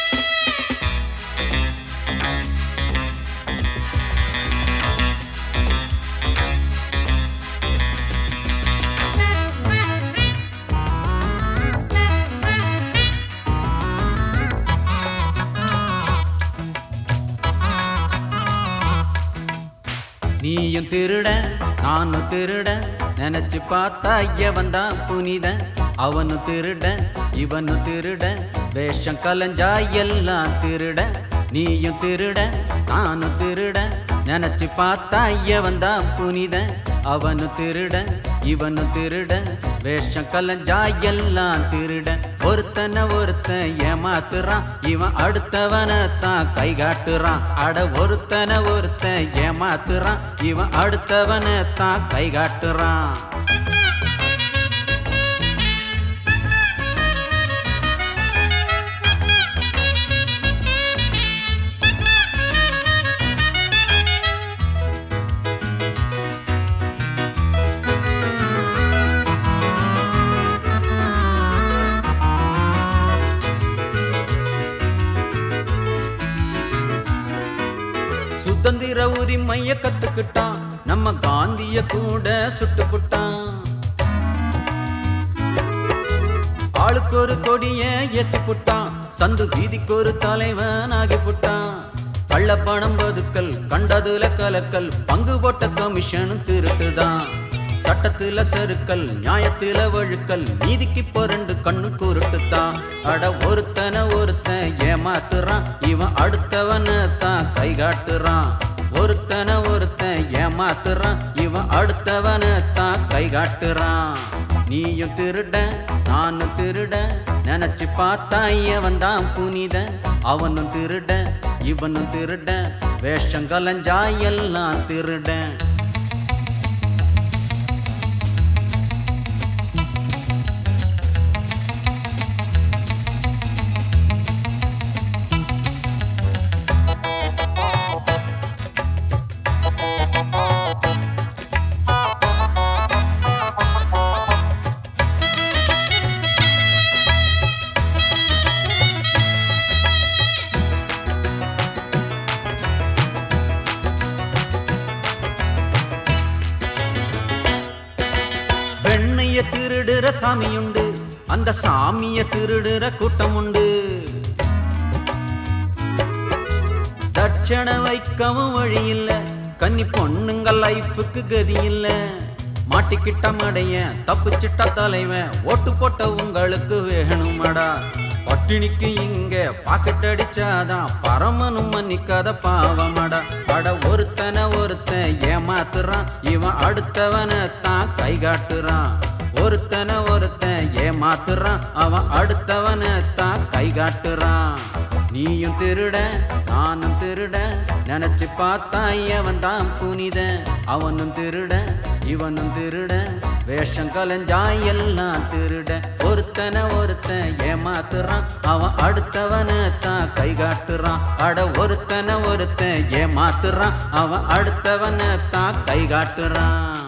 நீயும் திருட நானும் திருட நினைச்சு பார்த்தா எவன் தான் புனித அவனும் திருட இவனும் திருட வேஷம் கலைஞ்சா எல்லாம் திருட நீயும் திருட நானும் திருட நினைச்சு பார்த்தா எவன் தான் புனித அவனும் திருட இவனும் திருட வேஷம் கலைஞ்சா எல்லாம் திருட ஒருத்தனை ஒருத்தன் ஏமாத்துறான் இவன் அடுத்தவனை தான் கை காட்டுறான் அட ஒருத்தனை ஒருத்தன் ஏமாத்துறான் இவன் அடுத்தவனை தான் கை காட்டுறான் சுதந்திர உரிமைய கத்துக்கிட்டான் நம்ம காந்திய கூட சுட்டுப்புட்டான் ஆளுக்கு ஒரு கொடிய ஏத்தி புட்டான் சந்து வீதிக்கு ஒரு தலைவன் ஆகி புட்டான் கள்ள பணம் பதுக்கல் கண்டதுல கலக்கல் பங்கு போட்ட கமிஷன் திருட்டுதான் சட்டத்துல செருக்கல் நியாயத்துல வழுக்கல் நீதிக்கு பொரண்டு கண்ணு குருட்டுத்தான் அட ஒருத்தனை ஒருத்தன் ஏமாத்துறான் இவன் அடுத்தவனை தான் கை காட்டுறான் ஒருத்தனை ஒருத்தன் ஏமாத்துறான் இவன் அடுத்தவனை தான் கை காட்டுறான் நீயும் திருட நானும் திருட நினைச்சு பார்த்தா இவன் தான் புனித அவனும் திருட இவனும் திருட வேஷம் கலைஞ்சா எல்லாம் திருட வெண்ணைய திருடுற சாமியுண்டு அந்த சாமிய திருடுற கூட்டம் உண்டு தட்சண வைக்கவும் வழி இல்ல கன்னி பொண்ணுங்க லைஃபுக்கு கதி இல்ல மாட்டிக்கிட்ட மடைய தப்பிச்சிட்ட தலைவன் ஓட்டு போட்ட உங்களுக்கு வேணுமடா பட்டினிக்கு இங்க பாக்கெட் அடிச்சாதான் பரமனும் மன்னிக்காத பாவமடா அட ஒருத்தனை ஒருத்தன் ஏமாத்துறான் இவன் அடுத்தவனை தான் கை காட்டுறான் ஒருத்தனை ஒருத்தன் ஏமாத்துறான் அவன் அடுத்தவனை தான் கை காட்டுறான் நீயும் திருட நானும் திருட நினைச்சு பார்த்தா அவன் தான் புனித அவனும் திருட இவனும் திருட வேஷம் கலைஞ்சா எல்லாம் திருட ஒருத்தனை ஒருத்தன் ஏமாத்துறான் அவன் அடுத்தவனை தான் கை காட்டுறான் அட ஒருத்தனை ஒருத்தன் ஏமாத்துறான் அவன் அடுத்தவனை தான் கை காட்டுறான்